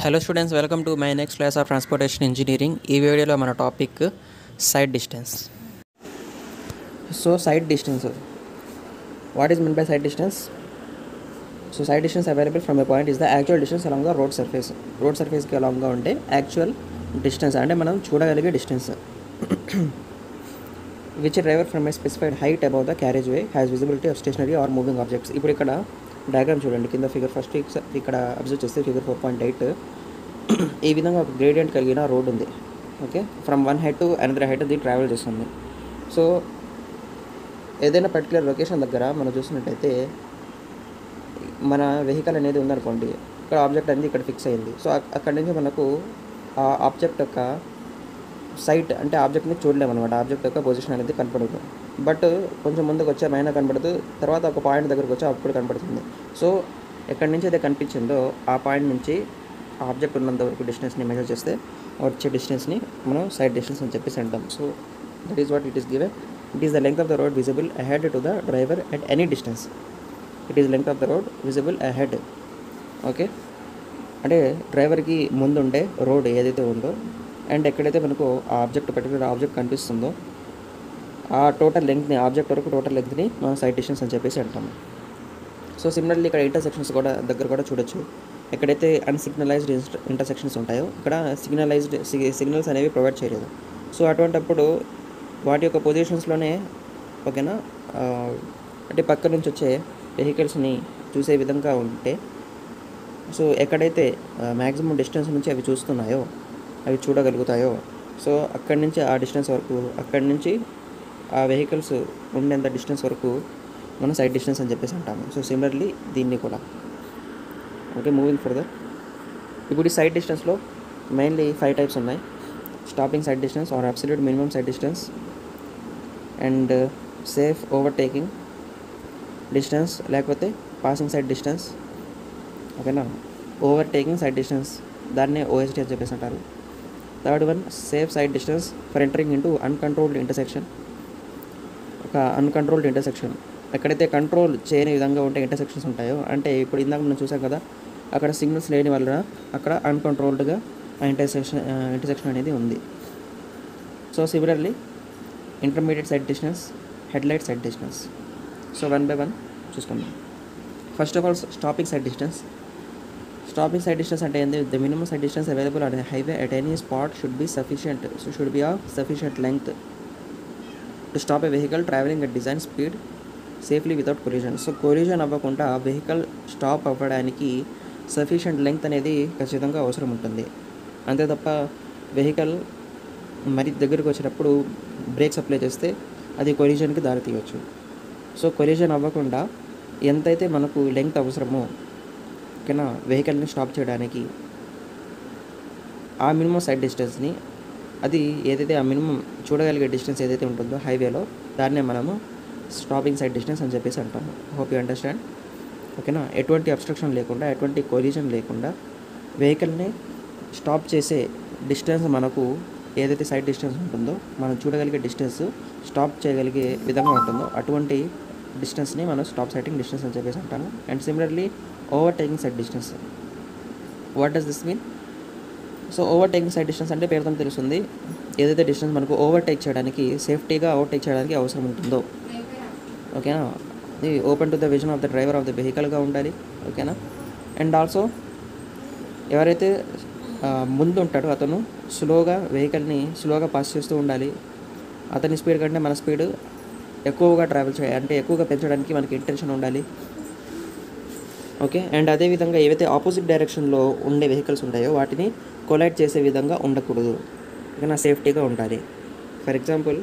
hello students welcome to my next class of transportation engineering ఈ వీడియోలో మన topic sight distance so sight distance what is mean by sight distance so sight distance available from a point is the actual distance along the road surface road సర్ఫేస్కి అలాంగ్గా ఉంటే actual distance అంటే మనం చూడగలిగే distance which driver from a specified height above the carriageway has visibility of stationary or moving objects ఇప్పుడు ఇక్కడ diagram చూడండి కింద ఫిగర్ ఫస్ట్ ఇక్కడ అబ్జర్వ్ చేస్తే ఫిగర్ ఫోర్ పాయింట్ ఎయిట్ ఈ విధంగా ఒక గ్రేడియంట్ కలిగిన రోడ్ ఉంది okay from one height to another height ఇది ట్రావెల్ చేస్తుంది సో ఏదైనా పర్టికులర్ లొకేషన్ దగ్గర మనం చూసినట్టయితే మన వెహికల్ అనేది ఉందనుకోండి ఇక్కడ ఆబ్జెక్ట్ అనేది ఇక్కడ ఫిక్స్ అయింది సో అక్- అక్కడి నుంచి మనకు ఆ ఆబ్జెక్ట్ యొక్క సైట్ అంటే ఆబ్జెక్ట్ని చూడలేము అనమాట ఆబ్జెక్ట్ యొక్క పొజిషన్ అనేది కనపడదు బట్ కొంచెం ముందుకు వచ్చే మైనా కనపడదు తర్వాత ఒక పాయింట్ దగ్గరకు వచ్చి అప్పుడు కనపడుతుంది సో ఎక్కడి నుంచి అయితే కనిపించిందో ఆ పాయింట్ నుంచి ఆ ఆబ్జెక్ట్ ఉన్నంత వరకు డిస్టెన్స్ని మెజర్ చేస్తే వచ్చే డిస్టెన్స్ని మనం సైడ్ డిస్టెన్స్ అని చెప్పేసి అంటాం so that is what it is given it is the length of the road visible ahead to the driver at any distance it is length of the road visible ahead okay అంటే డ్రైవర్కి ముందుండే road ఏదైతే ఉందో and ఎక్కడైతే మనకు ఆ object particular object కనిపిస్తుందో ఆ టోటల్ లెంగ్త్ని ఆబ్జెక్ట్ వరకు టోటల్ లెంగ్త్ని మనం సైడ్ డిస్టెన్స్ అని చెప్పేసి అంటాము సో సిమిలర్లీ ఇక్కడ ఇంటర్సెక్షన్స్ కూడా దగ్గర కూడా చూడొచ్చు ఎక్కడైతే అన్సిగ్నలైజ్డ్ ఇంటర్సెక్షన్స్ ఉంటాయో ఇక్కడ సిగ్నలైజ్డ్ సిగ్నల్స్ అనేవి ప్రొవైడ్ చేయలేదు సో అటువంటప్పుడు వాటి యొక్క పొజిషన్స్లోనే ఓకేనా ఆ, అంటే పక్క నుంచి వచ్చే వెహికల్స్ని చూసే విధంగా ఉంటే సో ఎక్కడైతే మ్యాక్సిమం డిస్టెన్స్ నుంచి అవి చూస్తున్నాయో అవి చూడగలుగుతాయో సో అక్కడి నుంచి ఆ డిస్టెన్స్ వరకు అక్కడి నుంచి ఆ వెహికల్స్ ఉండేంత డిస్టెన్స్ వరకు మనం సైడ్ డిస్టెన్స్ అని చెప్పేసి అంటాము సో సిమిలర్లీ దీన్ని కూడా ఓకే మూవింగ్ ఫర్దర్ ఇప్పుడు ఈ సైడ్ డిస్టెన్స్లో మెయిన్లీ ఫైవ్ టైప్స్ ఉన్నాయి stopping sight distance or absolute minimum sight distance and safe overtaking distance లేకపోతే పాసింగ్ సైడ్ డిస్టెన్స్ ఓకేనా ఓవర్టేకింగ్ సైడ్ డిస్టెన్స్ దాన్నే ఓఎస్టీ అని చెప్పేసి అంటారు third one safe sight distance for entering into uncontrolled intersection ఒక uncontrolled intersection ఎక్కడైతే control చేయని విధంగా ఉంటే ఇంటర్సెక్షన్స్ ఉంటాయో అంటే ఇప్పుడు ఇందాక మనం చూసాం కదా అక్కడ సిగ్నల్స్ లేని వలన అక్కడ అన్కంట్రోల్డ్గా ఆ ఇంటర్సెక్షన్ ఇంటర్సెక్షన్ అనేది ఉంది so similarly intermediate sight distance headlight sight distance so one by one చూసుకుందాం first of all stopping sight distance stopping sight distance అంటే ఏంది the minimum sight distance available on highway at any spot should be sufficient so should be of sufficient length to stop a vehicle travelling at design speed safely without collision so collision అవ్వకుండా vehicle stop అవ్వడానికి sufficient length అనేది ఖచ్చితంగా అవసరం ఉంటుంది అంతే తప్ప vehicle మరి దగ్గరికి వచ్చినప్పుడు బ్రేక్స్ అప్లై చేస్తే అది కొలిజన్కి దారి తీయవచ్చు సో కొలిజన్ అవ్వకుండా ఎంతైతే మనకు లెంగ్త్ అవసరమో ఓకేనా వెహికల్ని స్టాప్ చేయడానికి ఆ మినిమం సైడ్ డిస్టెన్స్ని అది ఏదైతే ఆ మినిమం చూడగలిగే డిస్టెన్స్ ఏదైతే ఉంటుందో హైవేలో దాన్నే మనము స్టాపింగ్ సైడ్ డిస్టెన్స్ అని చెప్పేసి అంటాము హోప్ యూ అండర్స్టాండ్ ఓకేనా ఎటువంటి అబ్స్ట్రక్షన్ లేకుండా ఎటువంటి కొలిజన్ లేకుండా వెహికల్ని స్టాప్ చేసే డిస్టెన్స్ మనకు ఏదైతే సైడ్ డిస్టెన్స్ ఉంటుందో మనం చూడగలిగే డిస్టెన్స్ స్టాప్ చేయగలిగే విధంగా ఉంటుందో అటువంటి డిస్టెన్స్ని మనం స్టాప్ సైటింగ్ డిస్టెన్స్ అని చెప్పేసి అంటాము and similarly overtaking sight distance what does this mean so overtaking sight distance అంటే పేరుతో తెలుస్తుంది ఏదైతే డిస్టెన్స్ మనకు ఓవర్ టేక్ చేయడానికి సేఫ్టీగా ఓవర్ టేక్ చేయడానికి అవసరం ఉంటుందో ఓకేనా ఇది open to the vision of the driver of the వెహికల్గా ఉండాలి ఓకేనా అండ్ ఆల్సో ఎవరైతే ఆ, ముందు ఉంటాడో అతను స్లోగా వెహికల్ని స్లోగా పాస్ చేస్తూ ఉండాలి అతని స్పీడ్ కంటే మన స్పీడ్ ఎక్కువగా ట్రావెల్ చేయాలి అంటే ఎక్కువగా పెంచడానికి మనకి ఇంటెన్షన్ ఉండాలి ఓకే అండ్ అదేవిధంగా ఏవైతే ఆపోజిట్ డైరెక్షన్లో ఉండే వెహికల్స్ ఉంటాయో వాటిని కొలైడ్ చేసే విధంగా ఉండకూడదు ఓకేనా సేఫ్టీగా ఉండాలి ఫర్ ఎగ్జాంపుల్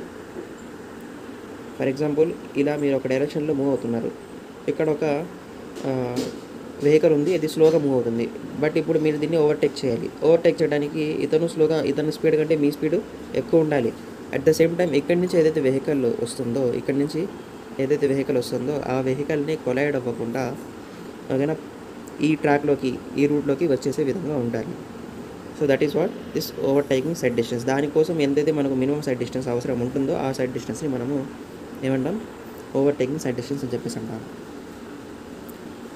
ఫర్ ఎగ్జాంపుల్ ఇలా మీరు ఒక డైరెక్షన్లో మూవ్ అవుతున్నారు ఇక్కడ ఒక వెహికల్ ఉంది ఇది స్లోగా మూవ్ అవుతుంది బట్ ఇప్పుడు మీరు దీన్ని ఓవర్టేక్ చేయాలి ఓవర్టేక్ చేయడానికి ఇతను స్లోగా ఇతని స్పీడ్ కంటే మీ స్పీడ్ ఎక్కువ ఉండాలి అట్ ద సేమ్ టైం ఇక్కడి నుంచి ఏదైతే వెహికల్ వస్తుందో ఇక్కడి నుంచి ఏదైతే వెహికల్ వస్తుందో ఆ వెహికల్ని కొలైడ్ అవ్వకుండా ఓకేనా ఈ ట్రాక్లోకి ఈ రూట్లోకి వచ్చేసే విధంగా ఉండాలి so that is what this overtaking sight distance దానికోసం ఎంతైతే మనకు మినిమం సైడ్ డిస్టెన్స్ అవసరం ఉంటుందో ఆ సైడ్ డిస్టెన్స్ని మనము ఏమంటాం ఓవర్ టేకింగ్ సైడ్ డిస్టెన్స్ అని చెప్పేసి అంటాం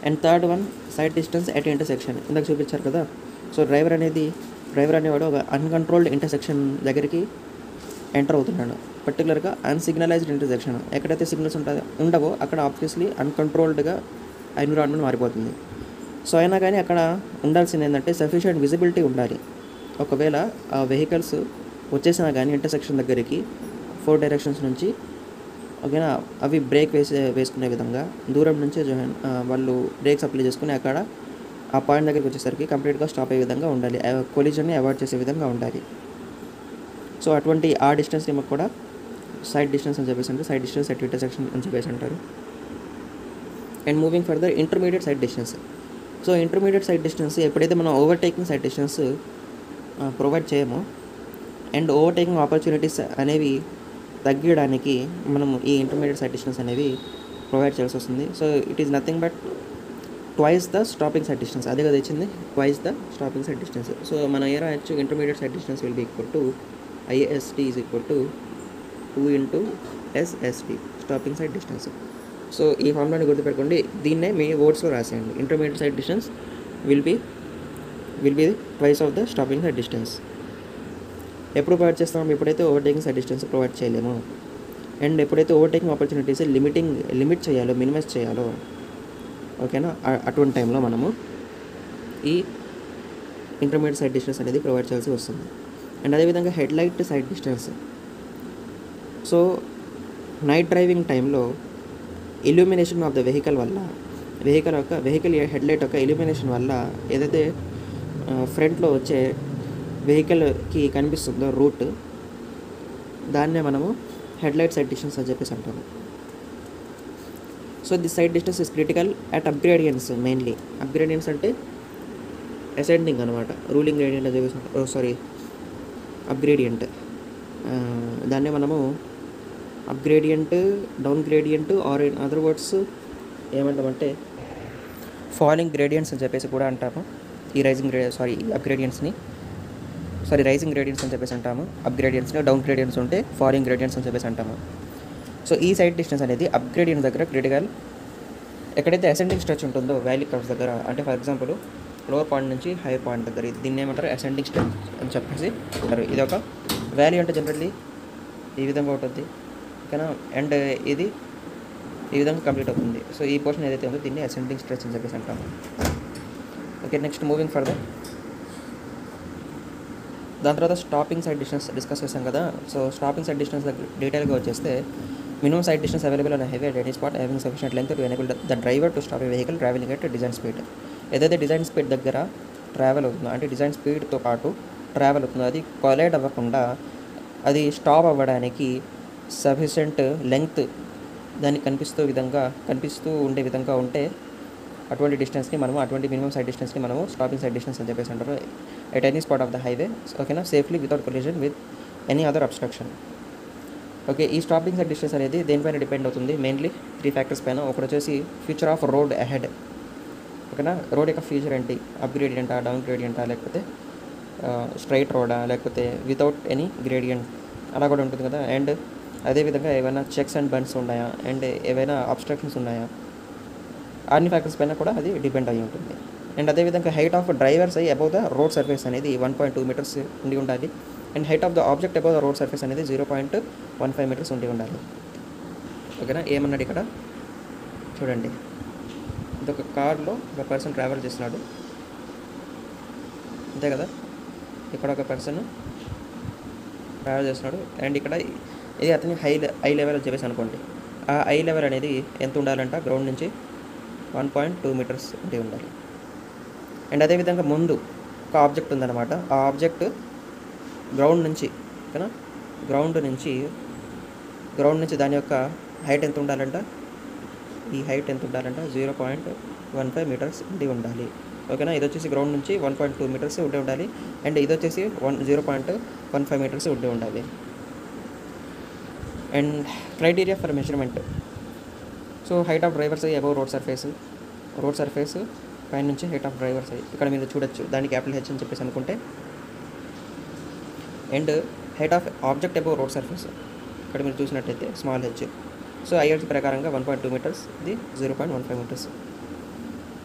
and third one sight distance at intersection ఇందాక చూపించారు కదా సో డ్రైవర్ అనేది డ్రైవర్ అనేవాడు ఒక అన్కంట్రోల్డ్ ఇంటర్సెక్షన్ దగ్గరికి ఎంటర్ అవుతున్నాడు పర్టికులర్గా అన్సిగ్నలైజ్డ్ ఇంటర్సెక్షన్ ఎక్కడైతే సిగ్నల్స్ ఉంటాయో ఉండవో అక్కడ ఆబ్వియస్లీ అన్కంట్రోల్డ్గా ఎన్విరాన్మెంట్ మారిపోతుంది సో అయినా కానీ అక్కడ ఉండాల్సింది ఏంటంటే సఫిషియంట్ విజిబిలిటీ ఉండాలి ఒకవేళ ఆ వెహికల్స్ వచ్చేసినా కానీ ఇంటర్సెక్షన్ దగ్గరికి ఫోర్ డైరెక్షన్స్ నుంచి ఓకేనా అవి బ్రేక్ వేసే వేసుకునే విధంగా దూరం నుంచే జాయిన్ వాళ్ళు బ్రేక్స్ అప్లై చేసుకుని అక్కడ ఆ పాయింట్ దగ్గరికి వచ్చేసరికి కంప్లీట్గా స్టాప్ అయ్యే విధంగా ఉండాలి కొలిజన్ని అవాయిడ్ చేసే విధంగా ఉండాలి సో అటువంటి ఆ డిస్టెన్స్ని మాకు కూడా సైడ్ డిస్టెన్స్ అని చెప్పేసి అంటే సైడ్ డిస్టెన్స్ అట్ ఇంటర్సెక్షన్ అని చెప్పేసి అంటారు and moving further intermediate sight distance so intermediate sight distance ఎప్పుడైతే మనం ఓవర్టేకింగ్ సైడ్ డిస్టెన్స్ ప్రొవైడ్ చేయమో అండ్ ఓవర్టేకింగ్ ఆపర్చునిటీస్ అనేవి తగ్గించడానికి మనము ఈ ఇంటర్మీడియట్ సైడ్ డిస్టెన్స్ అనేవి ప్రొవైడ్ చేయాల్సి వస్తుంది so it is nothing but twice the stopping sight distance అదే కదా ఇచ్చింది twice the stopping sight distance so మన ఏ రాయొచ్చు intermediate sight distance will be equal to IST is equal to two into SST stopping sight distance so ఈ ఫార్ములాని గుర్తుపెట్టుకోండి దీన్నే మీ వర్డ్స్లో రాసేయండి intermediate sight distance will be will be twice of the stopping sight distance ఎప్పుడు provide చేస్తాం ఎప్పుడైతే ఓవర్టేకింగ్ సైడ్ డిస్టెన్స్ ప్రొవైడ్ చేయలేమో అండ్ ఎప్పుడైతే ఓవర్టేకింగ్ ఆపర్చునిటీస్ లిమిటింగ్ లిమిట్ చేయాలో మినిమైజ్ చేయాలో ఓకేనా అ- అటువంటి టైంలో మనము ఈ ఇంటర్మీడియట్ సైడ్ డిస్టెన్స్ అనేది ప్రొవైడ్ చేయాల్సి వస్తుంది అండ్ అదేవిధంగా headlight sight distance so night driving టైంలో ఇల్యూమినేషన్ ఆఫ్ ద వెహికల్ వల్ల వెహికల్ యొక్క వెహికల్ హెడ్ లైట్ యొక్క ఇల్యూమినేషన్ వల్ల ఏదైతే ఫ్రంట్లో వచ్చే వెహికల్కి కనిపిస్తుందో రూట్ దాన్నే మనము హెడ్ లైట్ సైడ్ డిస్టెన్స్ అని చెప్పేసి అంటాము so this sight distance is critical at upgradients mainly upgradients అంటే అసెండింగ్ అనమాట రూలింగ్ గ్రేడియంట్ అని చెప్పేసి సారీ అప్గ్రేడియంట్ దాన్నే మనము upgradient down gradient or in other words ఏమంటామంటే ఫాలింగ్ గ్రేడియంట్స్ అని చెప్పేసి కూడా అంటాము ఈ రైజింగ్ గ్రే సారీ అప్గ్రేడియంట్స్ని సారీ రైజింగ్ గ్రేడియంట్స్ అని చెప్పేసి అంటాము అప్గ్రేడియంట్స్ని డౌన్ గ్రేడియంట్స్ ఉంటే ఫాలింగ్ గ్రేడియంట్స్ అని చెప్పేసి అంటాము సో ఈ సైడ్ డిస్టెన్స్ అనేది అప్గ్రేడియంట్ దగ్గర క్రిటికల్ ఎక్కడైతే అసెండింగ్ స్ట్రెచ్ ఉంటుందో వ్యాలీ కర్వ్స్ దగ్గర అంటే ఫర్ ఎగ్జాంపుల్ లోవర్ పాయింట్ నుంచి హైయర్ పాయింట్ దగ్గర ఇది దీన్ని ఏమంటారు అసెండింగ్ స్ట్రెచ్ అని చెప్పేసి అంటారు ఇది ఒక వ్యాలీ అంటే జనరల్లీ ఈ విధంగా ఉంటుంది ఓకేనా అండ్ ఇది ఈ విధంగా కంప్లీట్ అవుతుంది సో ఈ పోర్షన్ ఏదైతే ఉందో దీన్ని అసెండింగ్ స్ట్రెచ్ అని చెప్పేసి అంటాము ఓకే నెక్స్ట్ మూవింగ్ ఫర్దర్ దాని తర్వాత స్టాపింగ్ సైడ్ డిస్టెన్స్ డిస్కస్ చేసాం కదా సో స్టాపింగ్ సైడ్ డిస్టెన్స్ డీటెయిల్గా వచ్చేస్తే minimum sight distance available on highway any spot having sufficient length to enable the driver to stop a vehicle travelling at design speed ఏదైతే design speed దగ్గర travel అవుతుందో అంటే design స్పీడ్తో పాటు travel అవుతుందో అది కొలైడ్ అవ్వకుండా అది స్టాప్ అవ్వడానికి సఫిషియంట్ లెంగ్త్ దానికి కనిపిస్తూ విధంగా కనిపిస్తూ ఉండే విధంగా ఉంటే అటువంటి డిస్టెన్స్ని మనము అటువంటి మినిమం సైడ్ డిస్టెన్స్ని మనము స్టాపింగ్ సైడ్ డిస్టెన్స్ అని చెప్పేసి అంటారు at any spot of the highway ఓకేనా safely without collision with any other obstruction okay ఈ స్టాపింగ్ సైడ్ డిస్టెన్స్ అనేది దేనిపైన డిపెండ్ అవుతుంది మెయిన్లీ త్రీ ఫ్యాక్టర్స్ పైన ఒకటి వచ్చేసి ఫ్యూచర్ ఆఫ్ రోడ్ అహెడ్ ఓకేనా రోడ్ యొక్క ఫ్యూచర్ ఏంటి అప్గ్రేడియంటా డౌన్ గ్రేడియంటా లేకపోతే స్ట్రైట్ రోడా లేకపోతే వితౌట్ ఎనీ గ్రేడియంట్ అలా కూడా ఉంటుంది కదా అండ్ అదేవిధంగా ఏమైనా చెక్స్ అండ్ బన్స్ ఉన్నాయా అండ్ ఏవైనా అబ్స్ట్రక్షన్స్ ఉన్నాయా అన్ని ఫ్యాక్టర్స్ పైన కూడా అది డిపెండ్ అయి ఉంటుంది అండ్ అదేవిధంగా హైట్ ఆఫ్ డ్రైవర్స్ అయ్యి అబౌవ్ ద రోడ్ సర్ఫేస్ అనేది వన్ పాయింట్ టూ మీటర్స్ ఉండి ఉండాలి and height of the object above the road surface అనేది zero point one five metres ఉండి ఉండాలి ఓకేనా ఏమన్నాడు ఇక్కడ చూడండి ఇదొక కార్లో ఒక పర్సన్ ట్రావెల్ చేస్తున్నాడు అంతే కదా ఇక్కడ ఒక పర్సన్ ట్రావెల్ చేస్తున్నాడు అండ్ ఇక్కడ ఇది అతని హై హై లెవెల్ అని చెప్పేసి అనుకోండి ఆ హై లెవెల్ అనేది ఎంత ఉండాలంట గ్రౌండ్ నుంచి వన్ పాయింట్ టూ మీటర్స్ ఉండి ఉండాలి అండ్ అదేవిధంగా ముందు ఒక ఆబ్జెక్ట్ ఉందన్నమాట ఆ ఆబ్జెక్ట్ గ్రౌండ్ నుంచి ఓకేనా గ్రౌండ్ నుంచి గ్రౌండ్ నుంచి దాని యొక్క హైట్ ఎంత ఉండాలంట ఈ హైట్ ఎంత ఉండాలంట zero point one five metres ఉండి ఉండాలి ఓకేనా ఇది వచ్చేసి గ్రౌండ్ నుంచి వన్ పాయింట్ టూ మీటర్స్ ఉండి ఉండాలి అండ్ ఇది వచ్చేసి one zero point one five metres ఉండి ఉండాలి and criteria for measurement so height of drivers అయ్యి above road surface road surface పైన నుంచి హైట్ ఆఫ్ డ్రైవర్స్ అయ్యి ఇక్కడ మీరు చూడొచ్చు దాన్ని క్యాపిటల్ హెచ్ అని చెప్పేసి అనుకుంటే and height of object above road surface ఇక్కడ మీరు చూసినట్టయితే స్మాల్ హెచ్ సో ఐఆర్సీ ప్రకారంగా వన్ పాయింట్ టూ మీటర్స్ ఇది zero point one five metres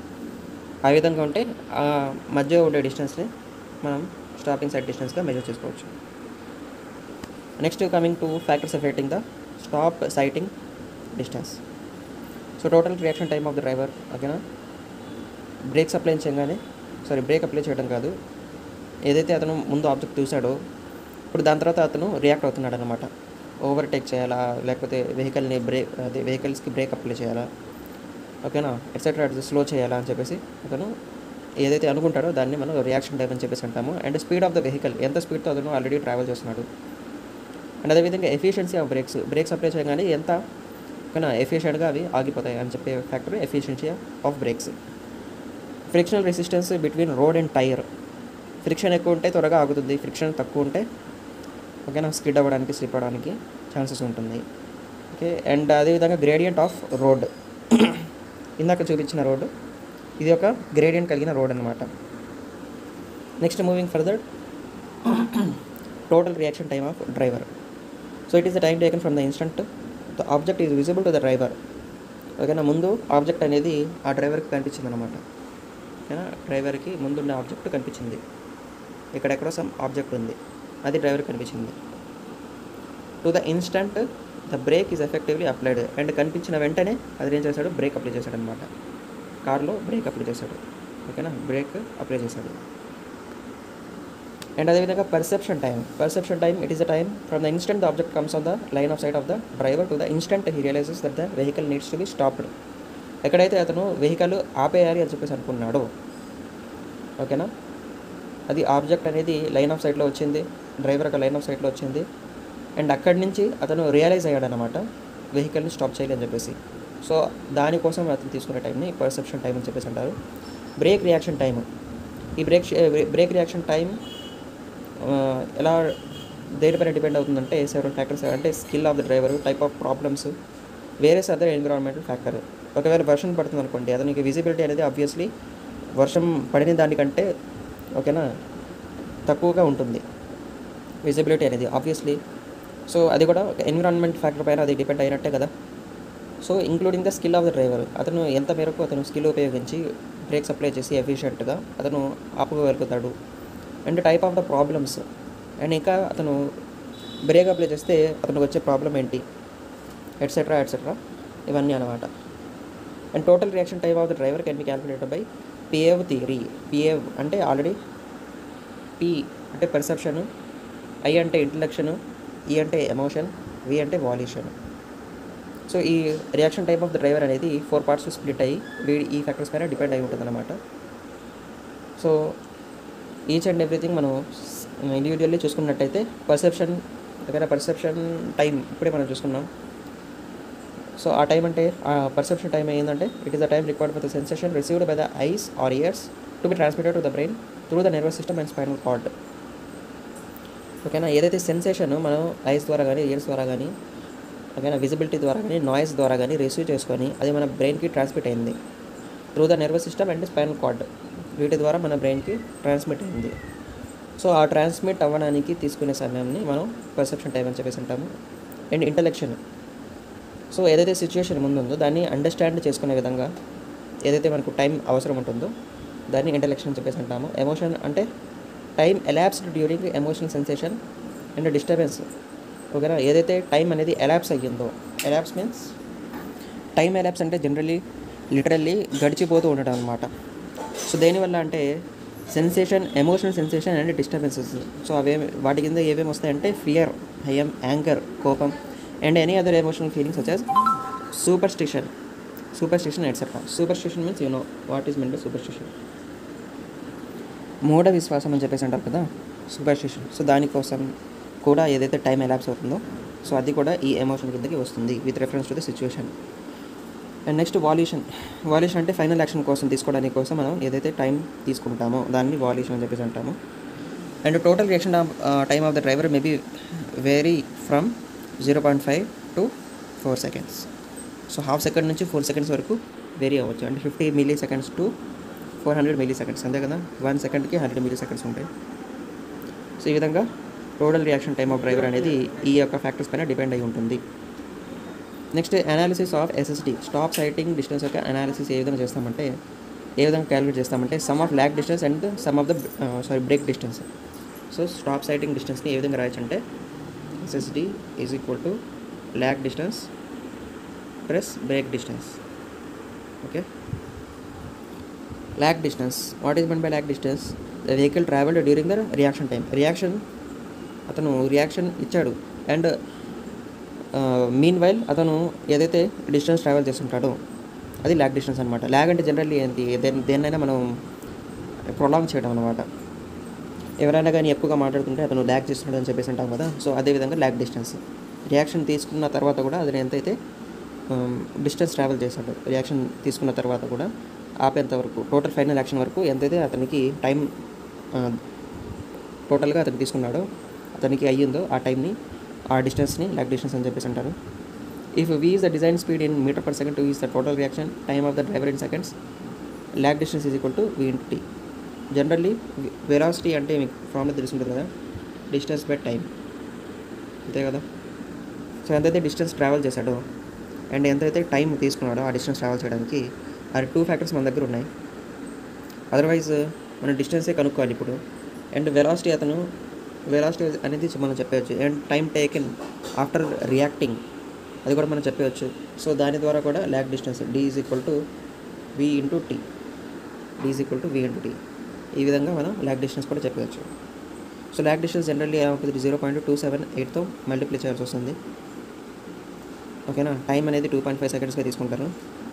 ఆ విధంగా ఉంటే ఆ మధ్య ఉండే డిస్టెన్స్ని మనం స్టాపింగ్ సైడ్ డిస్టెన్స్గా మెజర్ చేసుకోవచ్చు next coming to factors affecting the stop sighting distance so total reaction time of the driver ఓకేనా బ్రేక్స్ అప్లై చేయగానే సారీ బ్రేక్ అప్లై చేయడం కాదు ఏదైతే అతను ముందు ఆబ్జెక్ట్ చూశాడో ఇప్పుడు దాని తర్వాత అతను రియాక్ట్ అవుతున్నాడు అనమాట ఓవర్టేక్ చేయాలా లేకపోతే వెహికల్ని బ్రేక్ అదే వెహికల్స్కి బ్రేక్ అప్లై చేయాలా ఓకేనా ఎట్సెట్రా స్లో చేయాలా అని చెప్పేసి అతను ఏదైతే అనుకుంటాడో దాన్ని మనం రియాక్షన్ టైం అని చెప్పేసి అంటాము and speed of the vehicle ఎంత స్పీడ్తో అతను ఆల్రెడీ ట్రావెల్ చేస్తున్నాడు అండ్ అదేవిధంగా efficiency of brakes brakes apply చేయగానే ఎంత ఓకేనా ఎఫిషియెంట్గా అవి ఆగిపోతాయి అని చెప్పే factor efficiency of brakes frictional resistance between road and tyre friction ఎక్కువ ఉంటే త్వరగా ఆగుతుంది ఫ్రిక్షన్ తక్కువ ఉంటే ఓకేనా స్కిడ్ అవ్వడానికి స్లిప్ అవ్వడానికి ఛాన్సెస్ ఉంటుంది ఓకే అండ్ అదేవిధంగా గ్రేడియంట్ ఆఫ్ రోడ్ ఇందాక చూపించిన రోడ్డు ఇది ఒక గ్రేడియంట్ కలిగిన రోడ్ అనమాట next moving further total reaction time of driver so it is the time taken from the instant the object is visible to the driver ఓకేనా ముందు object అనేది ఆ డ్రైవర్కి కనిపించింది అనమాట ఓకేనా డ్రైవర్కి ముందున్న ఆబ్జెక్ట్ కనిపించింది ఇక్కడెక్కడో సమ్ ఆబ్జెక్ట్ ఉంది అది డ్రైవర్కి కనిపించింది to the instant the brake is effectively applied and కనిపించిన వెంటనే అది ఏం చేశాడు బ్రేక్ అప్లై చేశాడు అనమాట కార్లో బ్రేక్ అప్లై చేశాడు ఓకేనా బ్రేక్ అప్లై చేశాడు అండ్ అదేవిధంగా perception time perception time it is the time from the instant the object comes on the line of sight of the driver to the instant he realises that the vehicle needs to be stopped ఎక్కడైతే అతను vehicle ఆపేయాలి అని చెప్పేసి అనుకున్నాడో ఓకేనా అది object అనేది line of సైట్లో వచ్చింది డ్రైవర్ ఒక లైన్ ఆఫ్ సైట్లో వచ్చింది అండ్ అక్కడి నుంచి అతను రియలైజ్ అయ్యాడనమాట వెహికల్ని స్టాప్ చేయాలి అని చెప్పేసి సో దానికోసం అతను తీసుకునే టైంని పర్సెప్షన్ టైం అని చెప్పేసి అంటారు బ్రేక్ రియాక్షన్ టైం ఈ బ్రేక్ బ్రేక్ రియాక్షన్ టైం ఎలా దేనిపైన డిపెండ్ అవుతుందంటే సెవెరల్ ఫ్యాక్టర్స్ అంటే skill of the driver type of problems వేరే అదర్ ఎన్విరాన్మెంటల్ ఫ్యాక్టర్ ఒకవేళ వర్షం పడుతుంది అనుకోండి అతనికి విజిబిలిటీ అనేది ఆబ్వియస్లీ వర్షం పడిన దానికంటే ఓకేనా తక్కువగా ఉంటుంది విజిబిలిటీ అనేది ఆబ్వియస్లీ సో అది కూడా ఒక ఎన్విరాన్మెంట్ ఫ్యాక్టర్ పైన అది డిపెండ్ అయినట్టే కదా so including the skill of the driver అతను ఎంత మేరకు అతను స్కిల్ ఉపయోగించి బ్రేక్స్ అప్లై చేసి ఎఫిషియెంట్గా అతను ఆపుకోగలుగుతాడు and type of the problems and ఇంకా అతను బ్రేక్ అప్లై చేస్తే అతనికి వచ్చే ప్రాబ్లం ఏంటి ఎట్సెట్రా ఎట్సెట్రా ఇవన్నీ అనమాట and total reaction type of the driver can be calculated by PIEV theory PIEV అంటే ఆల్రెడీ పి అంటే పర్సెప్షన్ ఐ అంటే ఇంటలెక్షను ఈ అంటే ఎమోషన్ వి అంటే వాల్యూషన్ సో ఈ reaction type of the driver అనేది four parts split అయ్యి వీడి ఈ ఫ్యాక్టర్స్ పైన డిపెండ్ అయి ఉంటుందన్నమాట సో ఈచ్ అండ్ ఎవ్రీథింగ్ మనం ఇండివిజువల్లీ చూసుకున్నట్టయితే పర్సెప్షన్ దగ్గర పర్సెప్షన్ టైం ఇప్పుడే మనం చూసుకున్నాం సో ఆ టైం అంటే ఆ పర్సెప్షన్ టైం ఏంటంటే it is the time required for the sensation received by the eyes or ears to be transmitted to the brain through the nervous system and spinal cord ఓకేనా ఏదైతే sensation మనం ice ద్వారా కానీ years ద్వారా కానీ ఓకేనా visibility ద్వారా కానీ నాయిస్ ద్వారా కానీ రిసీవ్ చేసుకొని అది మన బ్రెయిన్కి ట్రాన్స్మిట్ అయింది through the nervous system and spinal cord వీటి ద్వారా మన బ్రెయిన్కి ట్రాన్స్మిట్ అయింది సో ఆ ట్రాన్స్మిట్ అవ్వడానికి తీసుకునే సమయాన్ని మనం పర్సెప్షన్ టైం అని చెప్పేసి అంటాము అండ్ ఇంటలెక్షన్ సో ఏదైతే సిచ్యువేషన్ ముందుందో దాన్ని అండర్స్టాండ్ చేసుకునే విధంగా ఏదైతే మనకు టైం అవసరం ఉంటుందో దాన్ని ఇంటలెక్షన్ అని చెప్పేసి అంటాము ఎమోషన్ అంటే time elapsed during emotional sensation and disturbance ఓకేనా ఏదైతే టైం అనేది ఎలాప్స్ అయ్యిందో ఎలాప్స్ మీన్స్ టైం ఎలాప్స్ అంటే జనరల్లీ లిటరల్లీ గడిచిపోతూ ఉండడం అనమాట సో దేనివల్ల అంటే sensation emotional sensation and disturbances so అవేమి వాటి కింద ఏమేమి వస్తాయంటే ఫియర్ భయం యాంకర్ కోపం and any other emotional feelings వచ్చేసి superstition superstition etcetera superstition means you know what is mean superstition మూఢ విశ్వాసం అని చెప్పేసి అంటారు కదా సూపర్ స్టిషన్ సో దానికోసం కూడా ఏదైతే టైం ఎలాప్స్ అవుతుందో సో అది కూడా ఈ ఎమోషన్ కిందకి వస్తుంది with reference to the situation and next volition volition అంటే ఫైనల్ యాక్షన్ కోసం తీసుకోవడానికి కోసం మనం ఏదైతే టైం తీసుకుంటామో దాన్ని వాల్యూషన్ అని చెప్పేసి అంటాము and total reaction time of the driver maybe vary from zero point five to four seconds so half second నుంచి ఫోర్ సెకండ్స్ వరకు వేరీ అవ్వచ్చు అంటే fifty milliseconds to four hundred milliseconds అంతే కదా one సెకండ్కి hundred milliseconds ఉంటాయి so ఈ విధంగా total reaction time of driver అనేది ఈ యొక్క ఫ్యాక్టర్స్ పైన డిపెండ్ అయి ఉంటుంది next analysis of SSD stop sighting distance యొక్క అనాలిసిస్ ఏ విధంగా చేస్తామంటే ఏ విధంగా క్యాలిక్యులేట్ చేస్తామంటే sum of lag distance and sum of the sorry brake distance so stop sighting డిస్టెన్స్ని ఏ విధంగా రాయొచ్చు అంటే SSD is equal to lag distance plus brake distance okay lag distance what is meant by lag distance the vehicle travelled during the reaction time reaction అతను reaction ఇచ్చాడు and meanwhile అతను ఏదైతే distance travel చేస్తుంటాడో అది lag distance అనమాట lag అంటే generally ఏంటి దేని దేన్నైనా మనం ప్రొలాంగ్ చేయడం అనమాట ఎవరైనా కానీ ఎక్కువగా మాట్లాడుతుంటే అతను ల్యాక్ చేస్తున్నాడు అని చెప్పేసి అంటాం కదా సో అదేవిధంగా ల్యాక్ డిస్టెన్స్ రియాక్షన్ తీసుకున్న తర్వాత కూడా అతను ఎంతైతే డిస్టెన్స్ ట్రావెల్ చేశాడు రియాక్షన్ తీసుకున్న తర్వాత కూడా ఆపేంత వరకు టోటల్ ఫైనల్ యాక్షన్ వరకు ఎంతైతే అతనికి టైం టోటల్గా అతను తీసుకున్నాడో అతనికి అయ్యిందో ఆ టైంని ఆ డిస్టెన్స్ని ల్యాక్ డిస్టెన్స్ అని చెప్పేసి అంటారు if V is the design speed in metre per second T is the total reaction time of the driver in seconds lag distance is equal to V into T generally velocity అంటే మీకు formula తెలుసుంటుంది కదా distance by time అంతే కదా so ఎంతైతే distance travel చేశాడో and ఎంతైతే time తీసుకున్నాడో ఆ డిస్టెన్స్ ట్రావెల్ చేయడానికి ఆ టూ ఫ్యాక్టర్స్ మన దగ్గర ఉన్నాయి అదర్వైజ్ మనం డిస్టెన్సే కనుక్కోవాలి ఇప్పుడు అండ్ వెలాసిటీ అతను వెలాసిటీ అనేది మనం చెప్పవచ్చు and time taken after reacting అది కూడా మనం చెప్పవచ్చు సో దాని ద్వారా కూడా lag distance D is equal to V into T D is equal to V into T ఈ విధంగా మనం ల్యాక్ డిస్టెన్స్ కూడా చెప్పవచ్చు సో ల్యాక్ డిస్టెన్స్ జనరల్లీ ఏమవుతుంది జీరో పాయింట్ టూ సెవెన్ ఎయిట్తో మల్టిప్లై చేయాల్సి వస్తుంది ఓకేనా టైం అనేది టూ పాయింట్ ఫైవ్ సెకండ్స్గా తీసుకుంటారు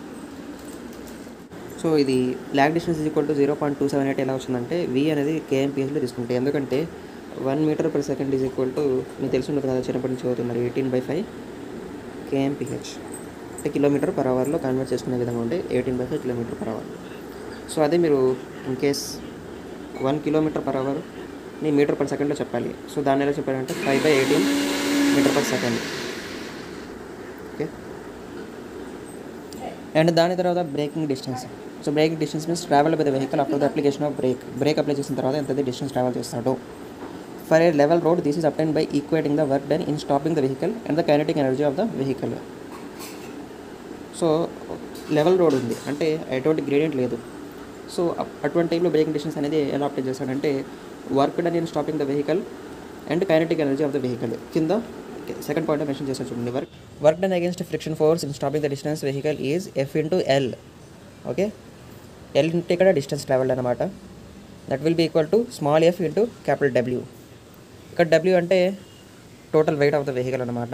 సో ఇది lag distance is equal to zero point two seven eight ఎలా వచ్చిందంటే వి అనేది కేఎంపిహెచ్లో తీసుకుంటే ఎందుకంటే one metre per second is equal to మీకు తెలిసి ఉంటుంది కదా చిన్నప్పటి నుంచి చదువుతున్నారు ఎయిటీన్ బై ఫైవ్ కేఎంపిహెచ్ అంటే కిలోమీటర్ పర్ అవర్లో కన్వర్ట్ చేసుకునే విధంగా ఉంటే eighteen by five kilometre per hour so అదే మీరు in case one kilometre per అవర్ని మీటర్ పర్ సెకండ్లో చెప్పాలి సో దాన్ని ఎలా చెప్పాలంటే five by eighteen metre per second okay and దాని తర్వాత braking distance so braking distance means travel by the vehicle after the application of brake brake apply చేసిన తర్వాత ఎంత డిస్టెన్స్ ట్రావెల్ చేస్తాడో for a level road this is obtained by equating the work done in stopping the vehicle and the kinetic energy of the vehicle so level road ఉంది అంటే ఎటువంటి gradient లేదు so అటువంటి టైంలో బ్రేకింగ్ డిస్టెన్స్ అనేది ఎలా apply చేస్తాడంటే work done in stopping the vehicle and kinetic energy of the vehicle కింద సెకండ్ పాయింట్ మెన్షన్ చేస్తారు చూడండి work work done against friction force in stopping the distance vehicle is F into L okay L అంటే ఇక్కడ distance travelled అనమాట that will be equal to small F into capital W ఇక్కడ W అంటే total weight of the vehicle అనమాట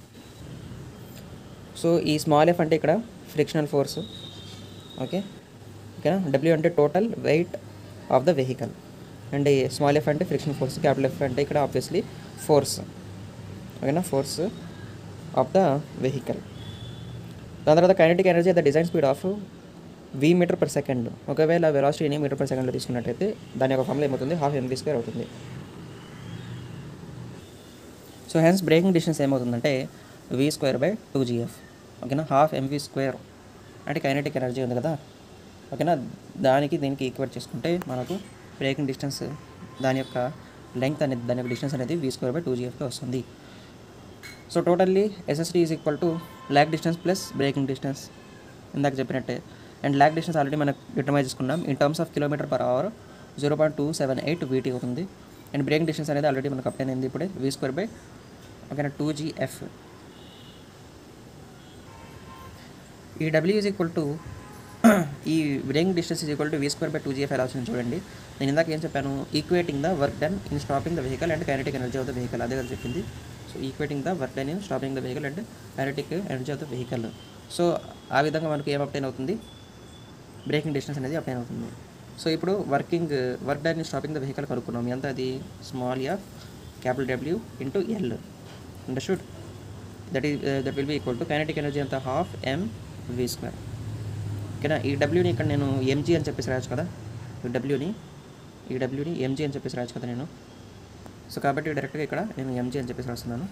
so ఈ small F అంటే ఇక్కడ frictional force okay ఓకేనా డబ్ల్యూ అంటే total weight of the vehicle and small F అంటే friction force capital F అంటే ఇక్కడ ఆబ్వియస్లీ ఫోర్స్ ఓకేనా ఫోర్స్ ఆఫ్ ద వెహికల్ దాని తర్వాత kinetic energy the design speed of V metre per second ఒకవేళ వెలాసిటీని మీటర్ పర్ సెకండ్లో తీసుకున్నట్టయితే దాని యొక్క ఫార్ములా ఏమవుతుంది హాఫ్ ఎంబీ స్క్వేర్ అవుతుంది సో హెన్స్ బ్రేకింగ్ డిస్టెన్స్ ఏమవుతుందంటే V square by two G F ఓకేనా హాఫ్ ఎంవి స్క్వేర్ అంటే కైనటిక్ ఎనర్జీ ఉంది కదా ఓకేనా దానికి దీనికి ఈక్వేట్ చేసుకుంటే మనకు బ్రేకింగ్ డిస్టెన్స్ దాని యొక్క లెంగ్త్ అనేది దాని యొక్క డిస్టెన్స్ అనేది వి స్క్వేర్ బై టూ జీఎఫ్కి వస్తుంది so totally SSD is equal to lag distance plus braking distance ఇందాక చెప్పినట్టే అండ్ ల్యాక్ డిస్టెన్స్ ఆల్రెడీ మనం డిటర్మైజ్ చేసుకున్నాం in terms of kilometre per hour zero point two seven eight V T అవుతుంది and braking distance అనేది ఆల్రెడీ మనకు apply అయింది ఇప్పుడే వి స్క్వేర్ బై ఓకేనా టూ జీఎఫ్ ఈ డబ్ల్యూ ఈజ్ ఈక్వల్ టు ఈ braking distance is equal to V square by two G F ఎలా వచ్చింది చూడండి నేను ఇందాక ఏం చెప్పాను equating the work done in stopping the vehicle and kinetic energy of the vehicle అదే కదా చెప్పింది so equating the work done in stopping the vehicle and kinetic energy of the vehicle so ఆ విధంగా మనకు ఏం అప్టైన్ అవుతుంది braking distance అనేది apply అవుతుంది సో ఇప్పుడు working work done stopping the vehicle కనుక్కున్నాం ఎంత అది small F capital W into L understood that ఈ that will be equal to kinetic energy అంత హాఫ్ ఎం వి స్క్వేర్ ఓకేనా ఈ డబ్ల్యూని ఇక్కడ నేను ఎంజీ అని చెప్పేసి రాయొచ్చు కదా ఈ డబ్ల్యూని ఈ డబ్ల్యూని ఎంజీ అని చెప్పేసి రాయొచ్చు కదా నేను సో కాబట్టి డైరెక్ట్గా ఇక్కడ నేను ఎంజీ అని చెప్పేసి రాస్తున్నాను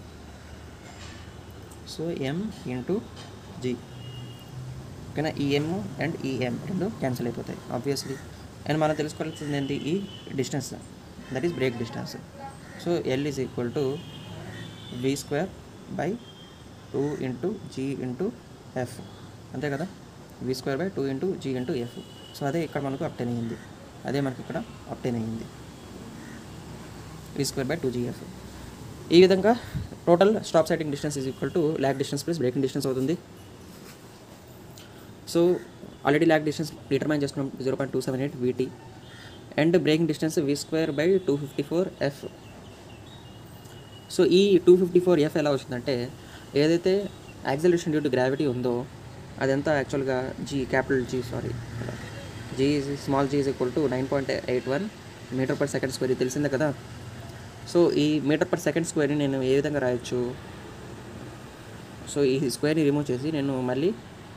సో ఎం ఇంటూ జీ ఓకేనా ఈ ఎమ్ అండ్ ఈ ఎం రెండు క్యాన్సిల్ అయిపోతాయి ఆబ్వియస్లీ అండ్ మనం తెలుసుకోవాల్సింది ఏంటి ఈ distance that is brake distance so L is equal to V square by two into G into F అంతే కదా V square by two into G into F so అదే ఇక్కడ మనకు అప్టైన్ అయ్యింది అదే మనకి ఇక్కడ అప్టైన్ అయ్యింది V square by two G F ఈ విధంగా total stop sighting distance is equal to lag distance plus braking distance అవుతుంది so already lag distance determine చేసుకున్నాం zero point two seven eight V T and braking distance V square by two fifty four F so ఈ two fifty four F ఎలా వచ్చిందంటే ఏదైతే acceleration due to gravity ఉందో అదంతా యాక్చువల్గా G capital G sorry G small G is equal to nine point eight one metre per second square ఇది తెలిసిందే కదా సో ఈ మీటర్ పర్ సెకండ్ స్క్వేర్ని నేను ఏ విధంగా రాయొచ్చు సో ఈ స్క్వేర్ని రిమూవ్ చేసి నేను మళ్ళీ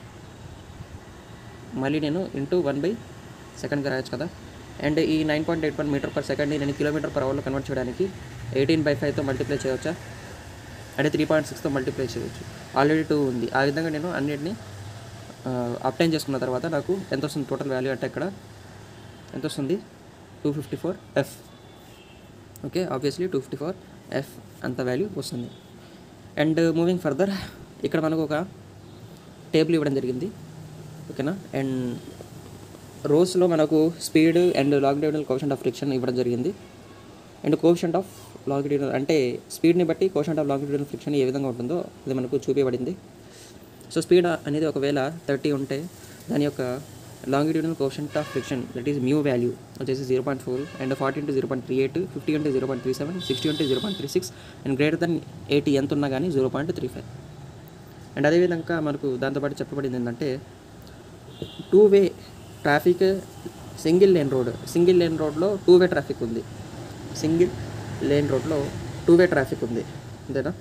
మళ్ళీ నేను ఇంటూ వన్ బై సెకండ్గా రాయొచ్చు కదా అండ్ ఈ nine point eight one metre per సెకండ్ని నేను కిలోమీటర్ పర్ అవర్లో కన్వర్ట్ చేయడానికి ఎయిటీన్ బై ఫైవ్తో మల్టిప్లై చేయవచ్చా అంటే త్రీ పాయింట్ సిక్స్తో మల్టిప్లై చేయవచ్చు ఆల్రెడీ టూ ఉంది ఆ విధంగా నేను అన్నిటిని అప్టైన్ చేసుకున్న తర్వాత నాకు ఎంత వస్తుంది టోటల్ వాల్యూ అంటే ఇక్కడ ఎంత వస్తుంది two fifty four F okay obviously two fifty four F అంత వాల్యూ వస్తుంది అండ్ మూవింగ్ ఫర్దర్ ఇక్కడ మనకు ఒక టేబుల్ ఇవ్వడం జరిగింది ఓకేనా అండ్ రోస్లో మనకు speed and longitudinal coefficient of friction ఇవ్వడం జరిగింది అండ్ కోషంట్ ఆఫ్ లాంగిట్యూడల్ అంటే స్పీడ్ని బట్టి కోషంట్ ఆఫ్ లాంగిట్యూడల్ ఫ్రిక్షన్ ఏ విధంగా ఉంటుందో అది మనకు చూపించబడింది సో స్పీడ్ అనేది ఒకవేళ థర్టీ ఉంటే దాని యొక్క longitudinal coefficient of friction that is mu value వచ్చేసి zero point four and forty into zero point three eight fifty అంటే zero point three seven sixty అంటే zero point three six and greater than eighty ఎంత ఉన్నా కానీ జీరో point త్రీ ఫైవ్ అండ్ అదేవిధంగా మనకు దాంతోపాటు చెప్పబడింది ఏంటంటే two way traffic single lane road single lane రోడ్లో టూ వే ట్రాఫిక్ ఉంది సింగిల్ లేన్ రోడ్లో టూ వే ట్రాఫిక్ ఉంది అంతేనా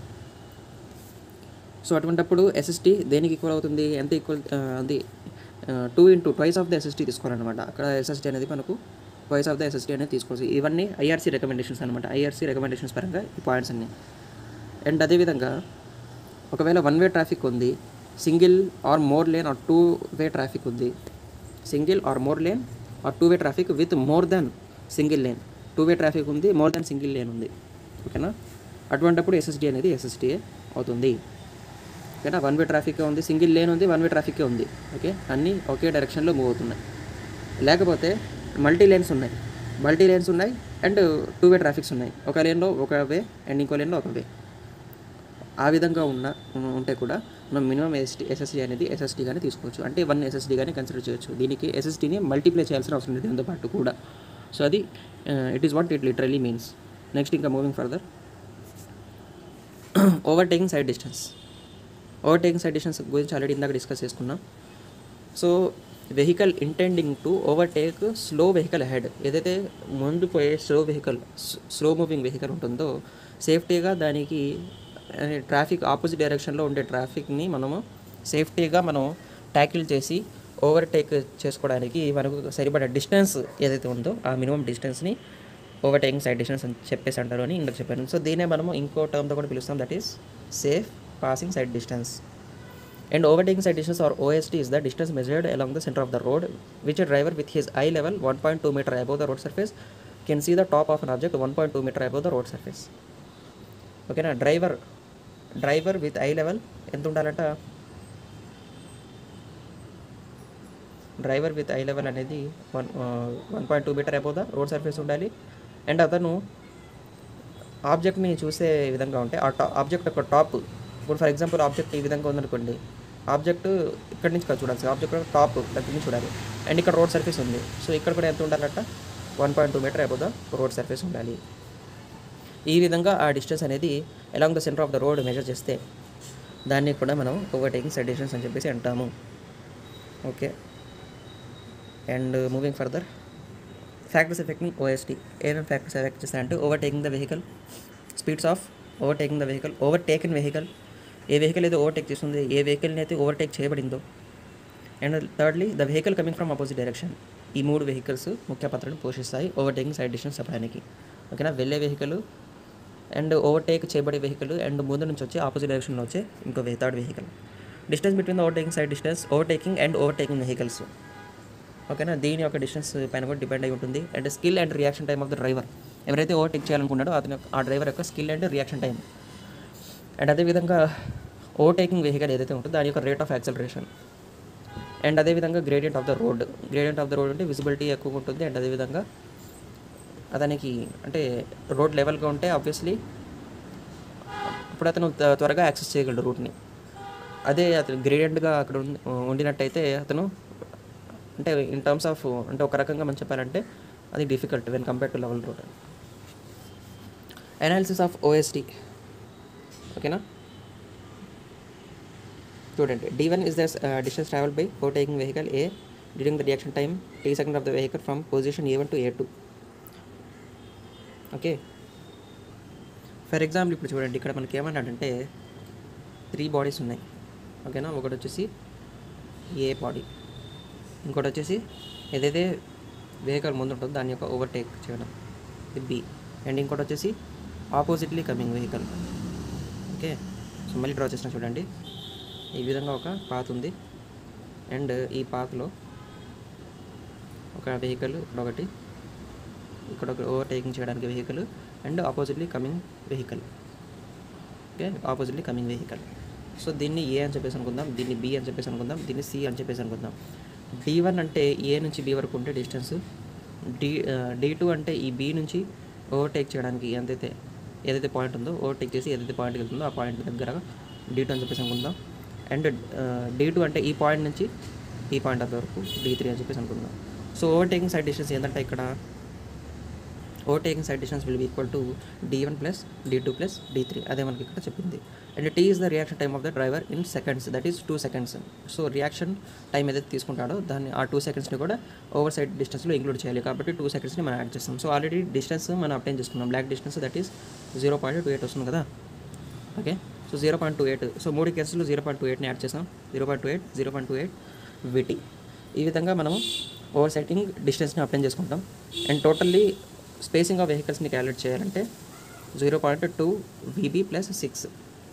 సో అటువంటప్పుడు ఎస్ఎస్టీ దేనికి ఈక్వల్ అవుతుంది ఎంత ఈక్వల్ అది two into twice of the SST తీసుకోవాలన్నమాట అక్కడ ఎస్ఎస్టీ అనేది మనకు ట్వైస్ ఆఫ్ ద ఎస్ఎస్టీ అనేది తీసుకోవచ్చు ఇవన్నీ ఐఆర్సీ రికమెండేషన్స్ అనమాట ఐఆర్సీ రికమెండేషన్స్ పరంగా ఈ పాయింట్స్ అన్నీ అండ్ అదేవిధంగా ఒకవేళ వన్ వే ట్రాఫిక్ ఉంది single or more lane or two way traffic ఉంది single or more lane or two way traffic with more than single lane two way traffic ఉంది more than single lane ఉంది ఓకేనా అటువంటప్పుడు SSD అనేది SSDA అవుతుంది ఓకేనా one way traffic ఉంది single lane ఉంది వన్ వే ట్రాఫిక్ ఉంది ఓకే అన్నీ ఒకే డైరెక్షన్లో మూవ్ అవుతున్నాయి లేకపోతే మల్టీ లేన్స్ ఉన్నాయి మల్టీ లేన్స్ ఉన్నాయి అండ్ టూ వే ట్రాఫిక్స్ ఉన్నాయి ఒక లేన్లో ఒక వే అండ్ ఇంకో లేన్లో ఒక వే ఆ విధంగా ఉన్న ఉంటే కూడా మనం మినిమం ఎస్టీ ఎస్ఎస్డి అనేది ఎస్ఎస్డీగానే తీసుకోవచ్చు అంటే వన్ ఎస్ఎస్డీగానే కన్సిడర్ చేయొచ్చు దీనికి ఎస్ఎస్డీని మల్టిప్లై చేయాల్సిన అవసరం లేదు దీంతో పాటు కూడా సో అది it is what it literally means next ఇంకా moving further overtaking sight distance overtaking sight distance గురించి ఆల్రెడీ ఇందాక డిస్కస్ చేసుకున్నాం so vehicle intending to overtake slow vehicle head ఏదైతే ముందు పోయే slow vehicle slow moving vehicle ఉంటుందో సేఫ్టీగా దానికి ట్రాఫిక్ ఆపోజిట్ డైరెక్షన్లో ఉండే ట్రాఫిక్ని మనము సేఫ్టీగా మనం ట్యాకిల్ చేసి ఓవర్టేక్ చేసుకోవడానికి మనకు సరిపడే డిస్టెన్స్ ఏదైతే ఉందో ఆ మినిమం డిస్టెన్స్ని ఓవర్టేకింగ్ సైడ్ డిస్టెన్స్ అని చెప్పేసి అంటారు అని ఇందాక చెప్పాను సో దీనే మనము ఇంకో టర్మ్తో కూడా పిలుస్తాం that is safe passing sight distance and overtaking side distance or OSD is the distance measured along the center of the road which a driver with his eye level 1.2 meter above the road surface can see the top of an object 1.2 meter above the road surface ఓకేనా driver driver with eye level ఎంత ఉండాలంట driver with eye level అనేది one one point two metre above the road surface ఉండాలి and అతను ఆబ్జెక్ట్ని చూసే విధంగా ఉంటే ఆ టా ఆబ్జెక్ట్ యొక్క టాప్ ఇప్పుడు ఫర్ ఎగ్జాంపుల్ ఆబ్జెక్ట్ ఈ విధంగా ఉందనుకోండి ఆబ్జెక్ట్ ఇక్కడి నుంచి కాదు చూడాలి ఆబ్జెక్ట్ టాప్ దగ్గర నుంచి చూడాలి అండ్ ఇక్కడ రోడ్ సర్ఫేస్ ఉంది సో ఇక్కడ కూడా ఎంత ఉండాలంట one point two metre above the road surface ఉండాలి ఈ విధంగా ఆ డిస్టెన్స్ అనేది along the centre of the road measure చేస్తే దాన్ని కూడా మనం ఓవర్టేకింగ్ సైడ్ డిస్టెన్స్ అని చెప్పేసి అంటాము okay and moving further factors affecting OST ఏమేమి ఫ్యాక్టర్స్ ఎఫెక్ట్ చేస్తాయంటే overtaking the vehicle speeds of overtaking the vehicle overtaking vehicle ఏ వెహికల్ అయితే ఓవర్టేక్ చేస్తుంది ఏ వెహికల్ని అయితే ఓవర్టేక్ చేయబడిందో and thirdly the vehicle coming from opposite direction ఈ మూడు వెహికల్స్ ముఖ్య పాత్రను పోషిస్తాయి ఓవర్టేకింగ్ సైడ్ డిస్టెన్స్ చెప్పడానికి ఓకేనా వెళ్ళే వెహికల్ అండ్ ఓవర్టేక్ చేయబడే వెహికల్ అండ్ ముందు నుంచి వచ్చే ఆపోజిట్ డైరెక్షన్లో వచ్చే ఇంకో third vehicle distance between the overtaking sight distance overtaking and overtaking vehicles ఓకేనా దీని యొక్క డిస్టెన్స్ పైన కూడా డిపెండ్ అయి ఉంటుంది and skill and reaction time of the driver ఎవరైతే ఓవర్టేక్ చేయాలనుకున్నాడో అతని యొక్క- ఆ డ్రైవర్ యొక్క skill and reaction time and అదేవిధంగా ఓవర్టేకింగ్ వెహికల్ ఏదైతే ఉంటుందో దాని యొక్క రేట్ ఆఫ్ యాక్సలరేషన్ అండ్ అదేవిధంగా gradient of the road gradient of the road అంటే విజిబిలిటీ ఎక్కువ ఉంటుంది అండ్ అదేవిధంగా అతనికి అంటే రోడ్ లెవెల్గా ఉంటే ఆబ్వియస్లీ ఇప్పుడు అతను త్వ- త్వరగా యాక్సెస్ చేయగలడు రూట్ని అదే అతను గ్రేడియంట్గా అక్కడ ఉం- ఉండినట్టయితే అతను అంటే ఇన్ టర్మ్స్ ఆఫ్ అంటే ఒక రకంగా మనం చెప్పాలంటే అది difficult when compare to level road analysis of OST ఓకేనా చూడండి D one is the distance travel by overtaking vehicle A during the reaction time T second of the vehicle from position A one to A two okay for example ఇప్పుడు చూడండి ఇక్కడ మనకి ఏమన్నాడంటే three bodies ఉన్నాయి ఓకేనా ఒకటి వచ్చేసి ఏ body ఇంకోటి వచ్చేసి ఏదైతే వెహికల్ ముందు ఉంటుందో దాని యొక్క ఓవర్టేక్ చేయడం ఇది బి అండ్ ఇంకోటి వచ్చేసి oppositely coming vehicle okay so మళ్ళీ డ్రా చేసిన చూడండి ఈ విధంగా ఒక పాత్ ఉంది అండ్ ఈ పాత్లో ఒక వెహికల్ ఇక్కడ ఒకటి ఇక్కడ ఒక ఓవర్టేకింగ్ చేయడానికి vehicle and oppositely coming vehicle okay oppositely coming vehicle so దీన్ని ఏ అని చెప్పేసి అనుకుందాం దీన్ని బి అని చెప్పేసి అనుకుందాం దీన్ని సి అని చెప్పేసి అనుకుందాం డి వన్ అంటే ఏ నుంచి బి వరకు ఉంటే డిస్టెన్స్ డి డి టూ అంటే ఈ బి నుంచి ఓవర్టేక్ చేయడానికి ఎంతైతే ఏదైతే పాయింట్ ఉందో ఓవర్టేక్ చేసి ఏదైతే పాయింట్కి వెళ్తుందో ఆ పాయింట్ దగ్గర డి టూ అని చెప్పేసి అనుకుందాం అండ్ డి టూ అంటే ఈ పాయింట్ నుంచి ఈ పాయింట్ అంత వరకు డి త్రీ అని చెప్పేసి అనుకుందాం సో ఓవర్టేకింగ్ సైడ్ డిస్టెన్స్ ఏంటంటే ఇక్కడ overtaking sight distance will be equal to D one plus D two plus D three అదే మనకి ఇక్కడ చెప్పింది and T is the reaction time of the driver in seconds that is two seconds so reaction time ఏదైతే తీసుకుంటాడో దాన్ని ఆ two సెకండ్స్ని కూడా over side డిస్టెన్స్లో ఇంక్లూడ్ చేయాలి కాబట్టి టూ సెకండ్స్ని మనం యాడ్ చేస్తాం సో ఆల్రెడీ డిస్టెన్స్ మనం అప్టైన్ చేసుకున్నాం block distance that is zero point two eight వస్తుంది కదా okay so zero point two eight so మూడు కేసులు జీరో పాయింట్ టూ ఎయిట్ని యాడ్ చేసాం zero point two eight zero point two eight VT ఈ విధంగా మనము ఓవర్ సైటింగ్ డిస్టెన్స్ని అప్లై చేసుకుంటాం అండ్ టోటల్లీ స్పేసింగ్ ఆఫ్ వెహికల్స్ని క్యాలిక్యులేట్ చేయాలంటే zero point two VB plus six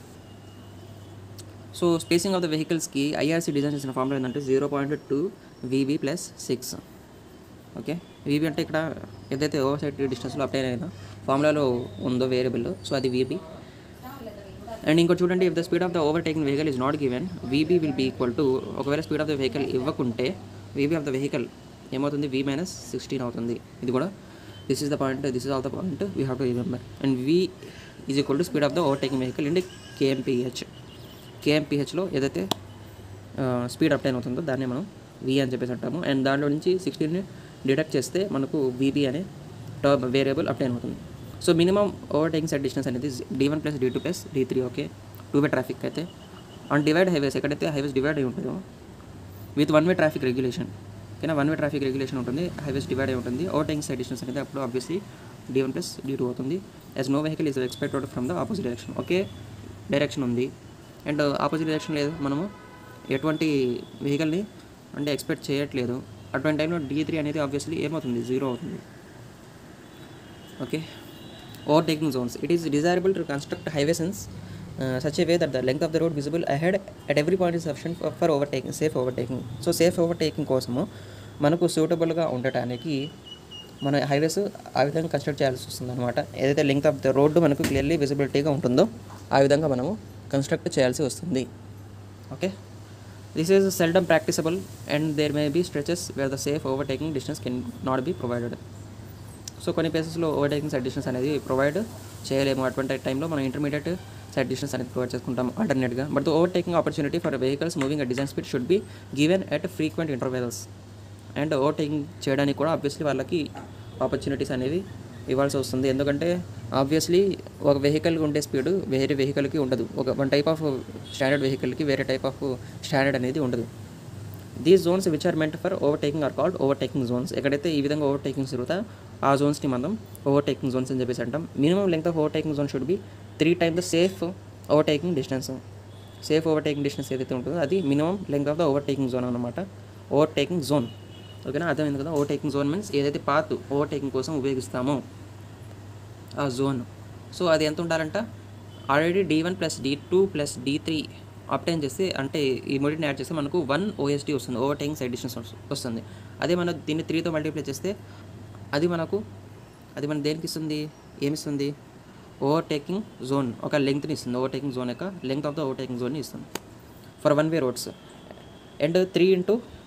so spacing of the వెహికల్స్కి IRC design చేసిన ఫార్ములా ఏంటంటే zero point two VB plus six okay VB అంటే ఇక్కడ ఏదైతే ఓవర్ సైడ్ డిస్టెన్స్లో అప్లై అయినా ఫార్ములాలో ఉందో వేరియబుల్ సో అది వీబీ అండ్ ఇంకోటి చూడండి if the speed of the overtaking vehicle is not given VB will be equal to ఒకవేళ స్పీడ్ ఆఫ్ ద వెహికల్ ఇవ్వకుంటే వీబీ ఆఫ్ ద వెహికల్ ఏమవుతుంది వి మైనస్ సిక్స్టీన్ అవుతుంది ఇది కూడా this is the point this is all the point we have to remember and V is equal to speed of the overtaking vehicle and KMPH కేఎంపీహెచ్లో ఏదైతే speed obtain అవుతుందో దాన్ని మనం వి అని చెప్పేసి అంటాము అండ్ దాంట్లో నుంచి సిక్స్టీన్ని డిడక్ట్ చేస్తే మనకు వీబీ అనే టర్మ్ వేరియబుల్ అప్టైన్ అవుతుంది so minimum overtaking sight distance అనేది D one plus D two plus D three okay two way traffic అయితే ఆన్ డివైడ్ హైవేస్ ఎక్కడైతే హైవేస్ డివైడ్ అయి ఉంటుందో with one way traffic regulation ఓకేనా one way traffic regulation ఉంటుంది highways divide అయి ఉంటుంది overtaking sight distance అనేది అప్పుడు obviously D one plus D two అవుతుంది as no vehicle is expected from the opposite direction okay direction ఉంది and opposite direction లేదు మనము ఎటువంటి వెహికల్ని అంటే ఎక్స్పెక్ట్ చేయట్లేదు అటువంటి టైంలో డి త్రీ అనేది ఆబ్వియస్లీ ఏమవుతుంది జీరో అవుతుంది okay overtaking zones it is desirable to construct highways in uh, such a way that the length of the road visible ahead at every point is sufficient for, for overtaking safe overtaking so safe overtaking కోసము మనకు సూటబుల్గా ఉండటానికి మన highways ఆ విధంగా construct చేయాల్సి వస్తుంది అనమాట ఏదైతే లెంగ్త్ ఆఫ్ ద రోడ్డు మనకు క్లియర్లీ విజిబిలిటీగా ఉంటుందో ఆ విధంగా మనము కన్స్ట్రక్ట్ చేయాల్సి వస్తుంది okay this is seldom practicable and there may be stretches where the safe overtaking distance can not be provided so కొన్ని ప్లేసెస్లో ఓవర్టేకింగ్ సైడ్ డిస్టెన్స్ అనేది ప్రొవైడ్ చేయలేము అటువంటి టైంలో మనం ఇంటర్మీడియట్ సైడ్ డిస్టెన్స్ అనేది ప్రొవైడ్ చేసుకుంటాం ఆల్టర్నేట్గా but the overtaking opportunity for vehicles moving at design speed should be given at frequent intervals and overtaking చేయడానికి కూడా ఆబ్వియస్లీ వాళ్ళకి ఆపర్చునిటీస్ అనేవి ఇవ్వాల్సి వస్తుంది ఎందుకంటే ఆబ్వియస్లీ ఒక వెహికల్ ఉండే స్పీడ్ వేరే వెహికల్కి ఉండదు ఒక వన్ టైప్ ఆఫ్ స్టాండర్డ్ వెహికల్కి వేరే టైప్ ఆఫ్ స్టాండర్డ్ అనేది ఉండదు these zones which are meant for overtaking are called overtaking zones ఎక్కడైతే ఈ విధంగా ఓవర్టేకింగ్స్ జరుగుతా ఆ జోన్స్ని మనం ఓవర్టేకింగ్ జోన్స్ అని చెప్పేసి అంటాం minimum length of overtaking zone should be three time the safe overtaking distance safe overtaking distance ఏదైతే ఉంటుందో అది minimum length of the overtaking zone అనమాట ఓవర్టేకింగ్ జోన్ ఓకేనా అర్థమైంది కదా ఓవర్టేకింగ్ జోన్ మీన్స్ ఏదైతే పాత్ ఓవర్టేకింగ్ కోసం ఉపయోగిస్తామో ఆ జోన్ సో అది ఎంత ఉండాలంట already d one plus D two plus D three obtain చేస్తే అంటే ఈ మూడింటిని యాడ్ చేస్తే మనకు వన్ ఓఎస్డి వస్తుంది ఓవర్టేకింగ్ సైడ్ డిస్టెన్స్ వస్తుంది అదే మనం దీన్ని త్రీతో మల్టిప్లై చేస్తే అది మనకు అది మన దేనికి ఇస్తుంది ఏమిస్తుంది ఓవర్టేకింగ్ జోన్ ఒక లెంగ్త్ని ఇస్తుంది ఓవర్టేకింగ్ జోన్ యొక్క లెంగ్త్ ఆఫ్ ద ఓవర్టేకింగ్ జోన్ని ఇస్తుంది for one way roads and three into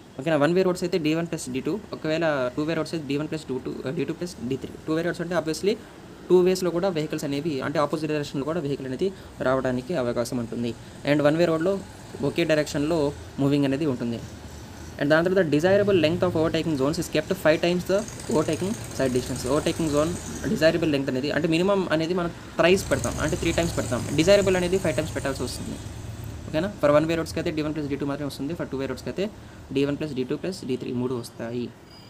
ఓకేనా వన్ వే రోడ్స్ అయితే D one plus D two ఒకవేళ టూ వే రోడ్స్ అయితే D one plus two two D two plus D three two way roads అంటే obviously two వేస్లో కూడా vehicles అనేవి అంటే opposite డైరెక్షన్లో కూడా వెహికల్ అనేది రావడానికి అవకాశం ఉంటుంది అండ్ వన్ వే రోడ్లో ఒకే డైరెక్షన్లో మూవింగ్ అనేది ఉంటుంది అండ్ దాని తర్వాత desirable length of overtaking zones is kept five times the overtaking sight distance overtaking zone desirable length అనేది అంటే మినిమం అనేది మనం థ్రైస్ పెడతాం అంటే త్రీ టైమ్స్ పెడతాం డిజైరబుల్ అనేది ఫైవ్ టైమ్స్ పెట్టాల్సి వస్తుంది ఓకేనా ఫర్ వన్ వే రోడ్స్కి అయితే D one plus D two మాత్రమే వస్తుంది ఫర్ టూ వే రోడ్స్కి అయితే D one plus D two plus D three మూడు వస్తాయి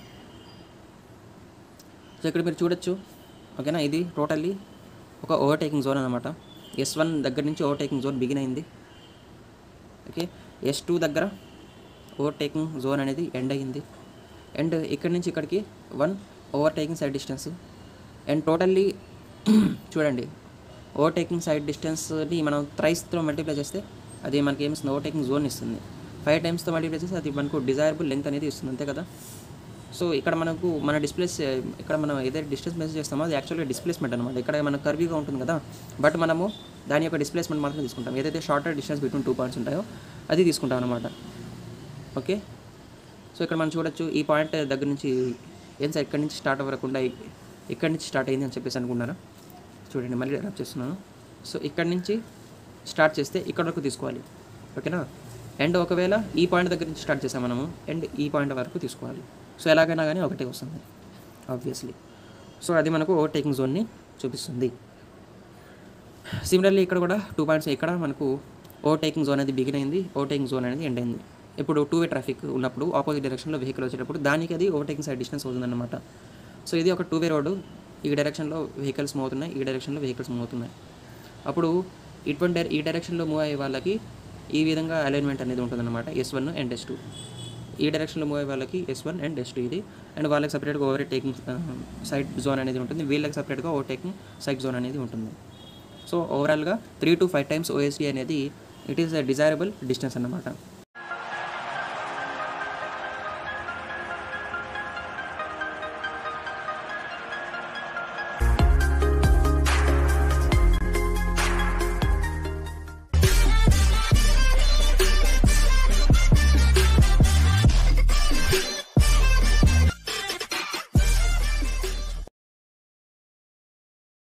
సో ఇక్కడ మీరు చూడొచ్చు ఓకేనా ఇది టోటల్లీ ఒక ఓవర్టేకింగ్ జోన్ అనమాట ఎస్ వన్ దగ్గర నుంచి ఓవర్టేకింగ్ జోన్ బిగిన్ అయింది ఓకే ఎస్ టూ దగ్గర ఓవర్టేకింగ్ జోన్ అనేది ఎండ్ అయ్యింది అండ్ ఇక్కడి నుంచి ఇక్కడికి one overtaking sight distance and totally చూడండి ఓవర్టేకింగ్ సైడ్ డిస్టెన్స్ని మనం థ్రైస్తో మల్టిప్లై చేస్తే అది మనకి ఏమిస్తుంది ఓవర్టేకింగ్ జోన్ ఇస్తుంది ఫైవ్ టైమ్స్తో మల్టిప్లై చేస్తే అది మనకు డిజైరబుల్ లెంత్ అనేది ఇస్తుంది అంతే కదా సో ఇక్కడ మనకు మన డిస్ప్లేస్ ఇక్కడ మనం ఏదైతే డిస్టెన్స్ మెజర్ చేస్తామో అది యాక్చువల్గా డిస్ప్లేస్మెంట్ అనమాట ఇక్కడ మన కర్వీగా ఉంటుంది కదా బట్ మనము దాని యొక్క డిస్ప్లేస్మెంట్ మాత్రం తీసుకుంటాం ఏదైతే shorter distance between two points ఉంటాయో అది తీసుకుంటాం అనమాట ఓకే సో ఇక్కడ మనం చూడొచ్చు ఈ పాయింట్ దగ్గర నుంచి ఏం సార్ ఇక్కడి నుంచి స్టార్ట్ అవ్వకుండా ఇక్కడి నుంచి స్టార్ట్ అయింది అని చెప్పేసి అనుకున్నారా చూడండి మళ్ళీ రబ్ చేస్తున్నాను సో ఇక్కడి నుంచి స్టార్ట్ చేస్తే ఇక్కడ వరకు తీసుకోవాలి ఓకేనా అండ్ ఒకవేళ ఈ పాయింట్ దగ్గర నుంచి స్టార్ట్ చేసాం మనము అండ్ ఈ పాయింట్ వరకు తీసుకోవాలి సో ఎలాగైనా కానీ ఒకటే వస్తుంది ఆబ్వియస్లీ సో అది మనకు ఓవర్టేకింగ్ జోన్ని చూపిస్తుంది సిమిలర్లీ ఇక్కడ కూడా టూ పాయింట్స్ ఇక్కడ మనకు ఓవర్టేకింగ్ జోన్ అనేది బిగిన్ అయింది ఓవర్టేకింగ్ జోన్ అనేది ఎండ్ అయింది ఇప్పుడు టూ వే ట్రాఫిక్ ఉన్నప్పుడు ఆపోజిట్ డైరెక్షన్లో వెహికల్ వచ్చేటప్పుడు దానికి అది ఓవర్టేకింగ్ సైడ్ డిస్టెన్స్ అవుతుందన్నమాట సో ఇది ఒక టూ వే రోడ్డు ఈ డైరెక్షన్లో వెహికల్స్ మూవ్ అవుతున్నాయి ఈ డైరెక్షన్లో వెహికల్స్ మూవ్ అవుతున్నాయి అప్పుడు ఇటువంటి డై- ఈ డైరెక్షన్లో మూవ్ అయ్యే వాళ్ళకి ఈ విధంగా అలైన్మెంట్ అనేది ఉంటుందన్నమాట S one and S two ఈ డైరెక్షన్లో మూవ్ అయ్యే వాళ్ళకి S one and S two ఇది అండ్ వాళ్ళకి సపరేట్గా ఓవర్ టేకింగ్ సైడ్ జోన్ అనేది ఉంటుంది వీళ్ళకి సపరేట్గా ఓవర్ టేకింగ్ సైడ్ జోన్ అనేది ఉంటుంది సో ఓవరాల్గా three to five times OSD అనేది it is a desirable distance అన్నమాట